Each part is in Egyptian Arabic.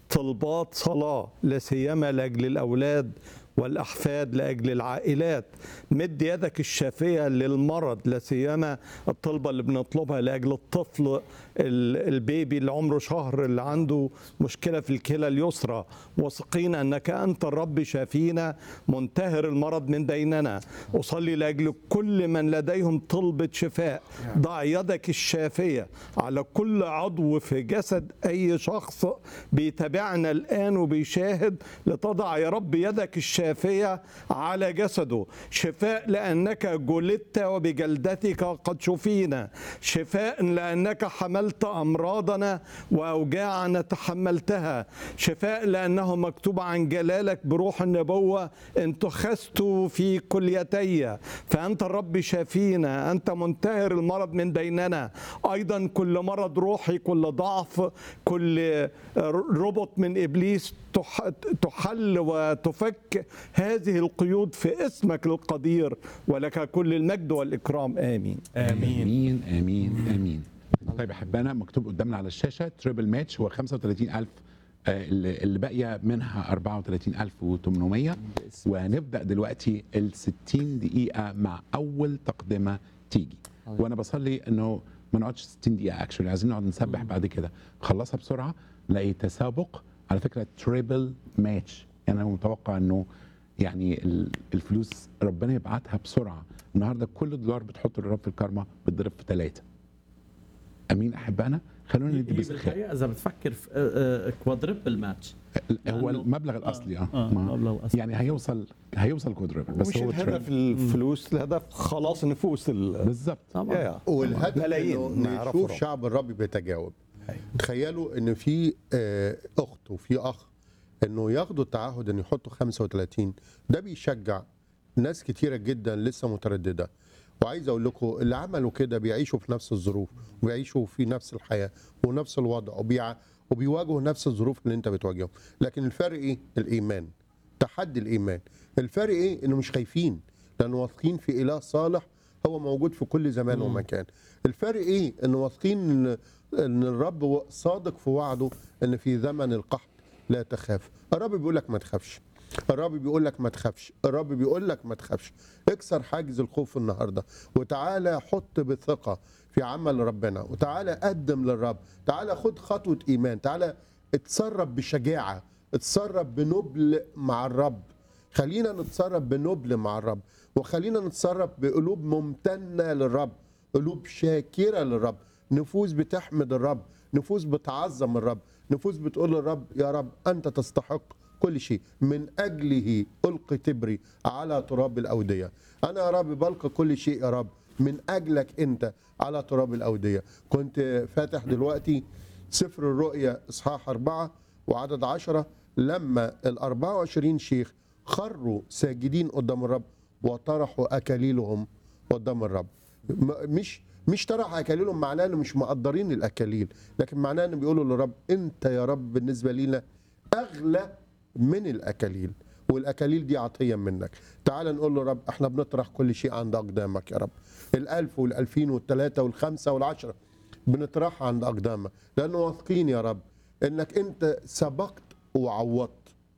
طلبات صلاة لا سيما لأجل الأولاد والأحفاد لأجل العائلات مد يدك الشافية للمرض لا سيما الطلبة اللي بنطلبها لأجل الطفل ال- البيبي اللي عمره شهر اللي عنده مشكلة في الكلى اليسرى واثقين أنك أنت الرب شافينا منتهر المرض من بيننا أصلي لأجل كل من لديهم طلبة شفاء ضع يدك الشافية على كل عضو في جسد أي شخص بيتابعنا الآن وبيشاهد لتضع يا رب يدك الشافية على جسده شفاء لأنك جلدت وبجلدتك قد شفينا شفاء لأنك حملت أمراضنا وأوجاعنا تحملتها شفاء لأنه مكتوب عن جلالك بروح النبوة إن تخست في كليتي فأنت الرب شافينا أنت منتهر المرض من بيننا أيضا كل مرض روحي كل ضعف كل ربط من إبليس تح- تحل وتفك هذه القيود في اسمك القدير ولك كل المجد والإكرام آمين امين امين امين امين طيب احبائنا مكتوب قدامنا على الشاشه تريبل ماتش هو 35000 آه، اللي اللي باقيه منها 34800 وهنبدا دلوقتي ال 60 دقيقه مع اول تقدمه تيجي وانا بصلي انه ما نقعدش 60 دقيقه اكشولي عايزين نقعد نسبح بعد كده خلصها بسرعه نلاقي تسابق على فكره تريبل ماتش يعني انا متوقع انه يعني ال- الفلوس ربنا يبعتها بسرعه النهارده كل دولار بتحطه للرب في الكارما بتضرب في ثلاثه امين احبائنا خلونا ندي هي بس بالحقيقه اذا بتفكر في كوادربل ماتش هو لأنه- المبلغ الاصلي اه, آه، ما- المبلغ الأصلي. يعني هيوصل هيوصل كودربل بس مش هو الهدف تريبل. الفلوس الهدف خلاص نفوس ال... بالظبط طبعا يا. والهدف ملايين انه نعرفه نشوف رب. شعب الرب بيتجاوب تخيلوا ان في آه، اخت وفي اخ انه ياخدوا التعهد ان يحطوا 35 ده بيشجع ناس كتيره جدا لسه متردده وعايز اقول لكم اللي عملوا كده بيعيشوا في نفس الظروف وبيعيشوا في نفس الحياه ونفس الوضع وبيع وبيواجهوا نفس الظروف اللي انت بتواجههم لكن الفرق ايه الايمان تحدي الايمان الفرق ايه انه مش خايفين لان واثقين في اله صالح هو موجود في كل زمان ومكان الفرق ايه ان واثقين ان ان الرب صادق في وعده ان في زمن القحط لا تخاف الرب بيقول لك ما تخافش الرب بيقول لك ما تخافش الرب بيقول لك ما تخافش اكسر حاجز الخوف النهارده وتعالى حط بثقه في عمل ربنا وتعالى قدم للرب تعالى خد خطوه ايمان تعالى اتصرف بشجاعه اتصرف بنبل مع الرب خلينا نتصرف بنبل مع الرب وخلينا نتصرف بقلوب ممتنه للرب قلوب شاكره للرب نفوس بتحمد الرب نفوس بتعظم الرب نفوس بتقول للرب يا رب انت تستحق كل شيء من اجله القي تبري على تراب الاوديه انا يا رب بلقى كل شيء يا رب من اجلك انت على تراب الاوديه كنت فاتح دلوقتي سفر الرؤيا اصحاح أربعة وعدد عشرة لما ال 24 شيخ خروا ساجدين قدام الرب وطرحوا اكاليلهم قدام الرب م- مش مش طرح اكاليلهم معناه انه مش مقدرين الاكاليل لكن معناه انه بيقولوا للرب انت يا رب بالنسبه لينا اغلى من الاكاليل والاكاليل دي عطيه منك تعال نقول له رب احنا بنطرح كل شيء عند اقدامك يا رب الالف والالفين والثلاثه والخمسه والعشره بنطرحها عند اقدامك لانه واثقين يا رب انك انت سبقت وعوضت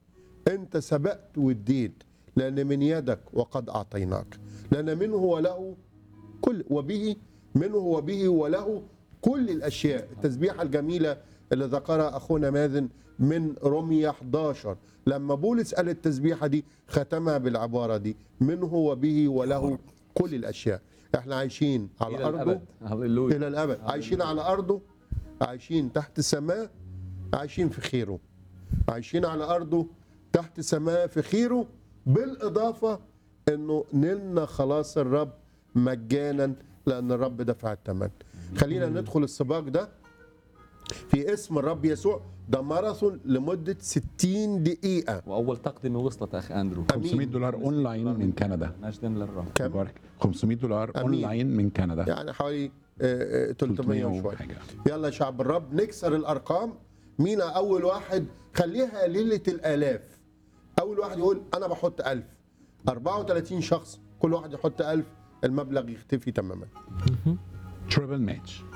انت سبقت واديت لان من يدك وقد اعطيناك لان منه وله كل وبه منه وبه وله كل الاشياء التسبيحه الجميله اللي ذكرها اخونا مازن من رومية 11 لما بولس قال التسبيحه دي ختمها بالعباره دي منه وبه وله كل الاشياء احنا عايشين على الى ارضه الابد هللويا الى الابد عايشين على ارضه عايشين تحت سماه عايشين في خيره عايشين على ارضه تحت سماه في خيره بالاضافه انه نلنا خلاص الرب مجانا لان الرب دفع الثمن خلينا ندخل السباق ده في اسم الرب يسوع ده ماراثون لمده 60 دقيقه واول تقدمه وصلت اخ اندرو 500 دولار اونلاين من كندا مجدا للرب كم مبارك 500 دولار أمين. اونلاين من كندا يعني حوالي آه، آه، 300 وشويه وحاجة. يلا يا شعب الرب نكسر الارقام مين اول واحد خليها ليله الالاف اول واحد يقول انا بحط 1000 34 شخص كل واحد يحط 1000 المبلغ يختفي تماما تريبل ماتش